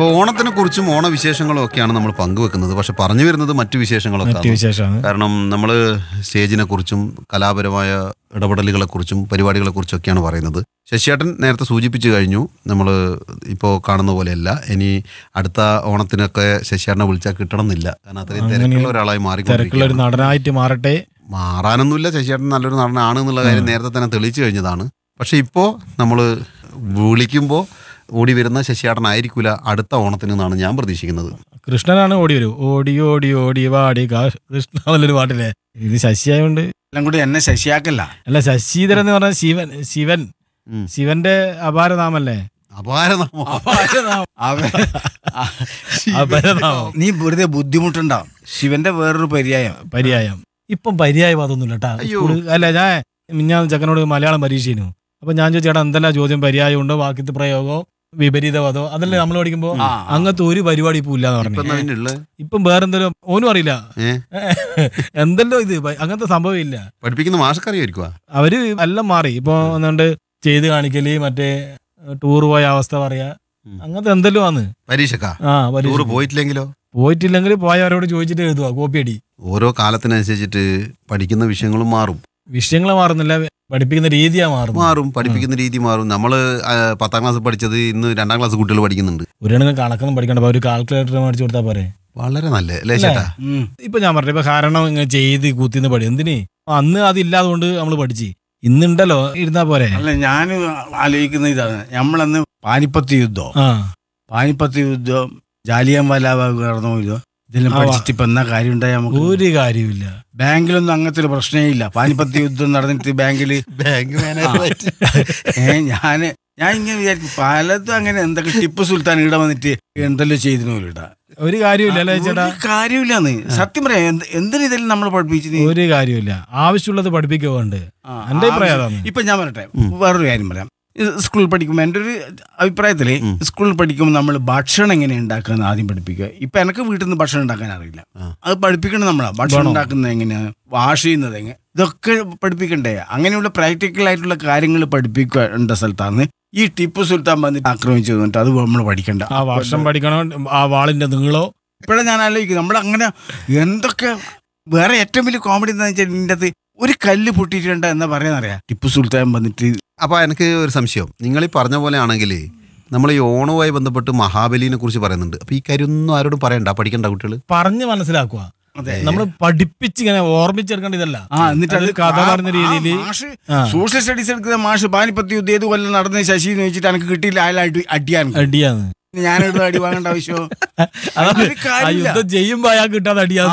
അപ്പോൾ ഓണത്തിനെ കുറിച്ചും ഓണവിശേഷങ്ങളും ഒക്കെയാണ് നമ്മൾ പങ്കുവെക്കുന്നത് പക്ഷെ പറഞ്ഞു വരുന്നത് മറ്റു വിശേഷങ്ങളൊക്കെ മറ്റു വിശേഷമാണ് കാരണം നമ്മൾ സ്റ്റേജിനെ കുറിച്ചും കലാപരമായ ഇടപെടലുകളെ കുറിച്ചും പരിപാടികളെ കുറിച്ചും ഒക്കെയാണ് പറയുന്നത് ശശിയേട്ടൻ നേരത്തെ സൂചിപ്പിച്ചു കഴിഞ്ഞു നമ്മൾ ഇപ്പോൾ കാണുന്ന പോലെയല്ല ഇനി അടുത്ത ഓണത്തിനൊക്കെ ശശിയേട്ടനെ വിളിച്ചാൽ കിട്ടണം എന്നില്ല കാരണം അത്രയും അങ്ങനെ തിരക്കുള്ള ഒരാളായി തിരക്കുള്ള ഒരു മാറിക്കൊണ്ടിരിക്കുകയാണ് നടനായിട്ട് മാറട്ടെ മാറാനൊന്നുമില്ല ശശിയേട്ടൻ നല്ലൊരു നടനാണ് എന്നുള്ള കാര്യം നേരത്തെ തന്നെ തെളിയിച്ചു കഴിഞ്ഞതാണ് പക്ഷെ ഇപ്പോൾ നമ്മൾ വിളിക്കുമ്പോൾ ഓടി വരുന്ന ശശിയേട്ടനായിരിക്കില്ല അടുത്ത ഓണത്തിന് എന്നാണ് ഞാൻ പ്രതീക്ഷിക്കുന്നത് കൃഷ്ണനാണ് ഓടി വരും ഓടി ഓടി ഓടി വാടി കാ- കൃഷ്ണ എന്നുള്ളൊരു പാട്ടില്ലേ ഇത് ശശിയായോണ്ട് എല്ലാം കൂടി എന്നെ ശശിയാക്കല്ല അല്ല ശശിധരൻ എന്ന് പറഞ്ഞാൽ ശിവൻ ശിവൻ ഉം. ശിവന്റെ അപാരനാമല്ലേ അപാരനാമോ അവൻ- അപരനാമം നീ വെറുതെ ബുദ്ധിമുട്ടുണ്ടാവും ശിവന്റെ വേറൊരു പര്യായം പര്യായം ഇപ്പം പര്യായം അതൊന്നുമില്ല കേട്ടാ അയ്യോ. സ്കൂള്- അല്ല ഞാൻ ഞാൻ ചെക്കനോട് മലയാളം പരീക്ഷയിനു അപ്പൊ ഞാൻ ചോദിച്ചേട്ടാ എന്തെല്ലാം ചോദ്യം പര്യായം ഉണ്ടോ വാക്യത്ത് പ്രയോഗമോ വിപരീതവാദോ അതല്ലേ നമ്മൾ പഠിക്കുമ്പോ ആ. അങ്ങനത്തെ ഒരു പരിപാടി ഇപ്പൊ ഇല്ലാന്ന് ഇപ്പൊ പറഞ്ഞു അതിന്റെ ഉള്ളത് ഇപ്പം വേറെന്തെങ്കിലും ഓനും അറിയില്ല ഏ എന്തല്ലോ ഇത് ഭ- അങ്ങനത്തെ സംഭവം ഇല്ല പഠിപ്പിക്കുന്ന മാഷക്കറിയായിരിക്കുവാ അവര് എല്ലാം മാറി ഇപ്പൊ ഒന്നുകൊണ്ട് ചെയ്ത് കാണിക്കല് മറ്റേ ടൂർ പോയ അവസ്ഥ പറയാ ഉം. അങ്ങനത്തെ എന്തെല്ലോ ആണ് പരീക്ഷക്കാ ആ ടൂറ് പരീക്ഷ. പോയിട്ടില്ലെങ്കിലോ പോയിട്ടില്ലെങ്കിൽ പോയവരോട് ചോദിച്ചിട്ട് എഴുതുക കോപ്പി അടി ഓരോ കാലത്തിനനുസരിച്ചിട്ട് പഠിക്കുന്ന വിഷയങ്ങളും മാറും വിഷയങ്ങൾ മാറുന്നില്ല പഠിപ്പിക്കുന്ന രീതിയാ മാറുന്നത് മാറും പഠിപ്പിക്കുന്ന രീതി മാറും നമ്മള് ആ, പത്താം ക്ലാസ് പഠിച്ചത് ഇന്ന് രണ്ടാം ക്ലാസ് കുട്ടികൾ പഠിക്കുന്നുണ്ട് ഒരെണ്ണം കണക്കൊന്നും പഠിക്കണ്ട അപ്പൊ ഒരു കാൽക്കുലേറ്റർ മേടിച്ചു കൊടുത്താൽ പോരെ വളരെ നല്ല അല്ലേ അല്ലേ? ചേട്ടാ ഉം. ഇപ്പൊ ഞാൻ പറഞ്ഞു ഇപ്പൊ കാരണം ഇങ്ങനെ ചെയ്ത് കുത്തിന്ന് പഠി എന്തിന് അന്ന് അതില്ലാതുകൊണ്ട് നമ്മൾ പഠിച്ച് ഇന്നുണ്ടല്ലോ ഇരുന്നാ പോരെ അല്ല ഞാൻ ആലോചിക്കുന്ന ഇതാണ് നമ്മളന്ന് പാനിപ്പത്ത് യുദ്ധം ആ പാനിപ്പത്ത് യുദ്ധം ജാലിയൻ വാലാബാഗ് നടന്നോ ഇതോ ഇതെല്ലാം ആ, പഠിച്ചിട്ട് ഇപ്പൊ എന്നാ കാര്യം ഉണ്ടായി നമുക്ക് ഒരു കാര്യമില്ല ബാങ്കിലൊന്നും അങ്ങനത്തെ ഒരു പ്രശ്നമേ ഇല്ല പാനിപ്പത്ത് യുദ്ധം നടന്നിട്ട് ബാങ്കില് ബാങ്ക് ഏ ഞാന് ഞാൻ ഇങ്ങനെ വിചാരിക്കും പലതും അങ്ങനെ എന്തൊക്കെ ടിപ്പു സുൽത്താൻ ഇവിടെ വന്നിട്ട് എന്തെല്ലോ ചെയ്തിനു ഇടാ ഒരു കാര്യമില്ല അല്ലേ ചേട്ടാ കാര്യമില്ലാന്ന് സത്യം പറയാം എന്ത്- എന്തിനു ഇതെല്ലാം നമ്മൾ പഠിപ്പിച്ചത് ഒരു കാര്യമില്ല ആവശ്യമുള്ളത് പഠിപ്പിക്കുക വേണ്ട ആ, എന്റെ അഭിപ്രായം ആവശ്യം- അതാണ്. ഇപ്പൊ ഞാൻ പറയട്ടെ വേറൊരു കാര്യം പറയാം ഇത് സ്കൂളിൽ പഠിക്കുമ്പോൾ എൻ്റെ ഒരു അഭിപ്രായത്തില് സ്കൂളിൽ പഠിക്കുമ്പോൾ നമ്മൾ ഭക്ഷണം എങ്ങനെ ഉണ്ടാക്കാന്ന് ആദ്യം പഠിപ്പിക്കുക ഇപ്പൊ എനിക്ക് വീട്ടിൽ നിന്ന് ഭക്ഷണം ഉണ്ടാക്കാൻ അറിയില്ല ആ. അത് പഠിപ്പിക്കണം നമ്മളാ ഭക്ഷണം ഉണ്ടാക്കുന്നത് എങ്ങനെയാണ് വാഷ് ചെയ്യുന്നത് എങ്ങനെ ഇതൊക്കെ പഠിപ്പിക്കണ്ടേ അങ്ങനെയുള്ള പ്രാക്ടിക്കൽ ആയിട്ടുള്ള കാര്യങ്ങൾ പഠിപ്പിക്കേണ്ട സ്ഥലത്താണ് ഈ ടിപ്പു സുൽത്താൻ വന്നിട്ട് ആക്രമിച്ചു എന്നിട്ട് അത് നമ്മൾ പഠിക്കണ്ട ആ വർഷം പഠിക്കണം ആ വാളിന്റെ നീളോ ഇപ്പോഴാണ് ഞാൻ ആലോചിക്കുന്നത് നമ്മൾ അങ്ങനെ എന്തൊക്കെ വേറെ ഏറ്റവും വലിയ കോമഡി എന്താ വെച്ചാൽ ഇതിൻ്റെ അകത്ത് ഒരു കല്ല് പൊട്ടിയിട്ടുണ്ട് എന്നാ പറയാന്നറിയാം ടിപ്പു സുൽത്താൻ വന്നിട്ട് അപ്പൊ എനിക്ക് ഒരു സംശയം നിങ്ങൾ ഈ പറഞ്ഞ പോലെ ആണെങ്കിൽ നമ്മൾ ഈ ഓണവുമായി ബന്ധപ്പെട്ട് മഹാബലിനെ കുറിച്ച് പറയുന്നുണ്ട് അപ്പൊ ഈ കാര്യം ഒന്നും ആരോടും പറയണ്ട പഠിക്കണ്ട കുട്ടികൾ പറഞ്ഞ് മനസ്സിലാക്കുക അതെ നമ്മൾ പഠിപ്പിച്ച് ഇങ്ങനെ ഓർമ്മിച്ചെടുക്കേണ്ട ഇതല്ല ആ എന്നിട്ട് അത് അത് കഥ ആ- പറഞ്ഞ ആ രീതിയിൽ മാഷ് ആ. സോഷ്യൽ സ്റ്റഡീസ് എടുക്കുന്ന മാഷ് പാനിപ്പത്തി യുദ്ധം ഏത് കൊല്ലം നടന്ന ശശി എന്ന് വെച്ചിട്ട് എനിക്ക് കിട്ടിയില്ല അയാളായിട്ട് അടിയാൻ അടിയാന്ന് ഞാനിവിടെ അടി വാങ്ങേണ്ട ആവശ്യമോ അതാണ് ഒരു ആ കാര്യമില്ല. യുദ്ധം ചെയ്യുമ്പോ അയാൾക്ക് കിട്ടാതെ അടിയാന്ന്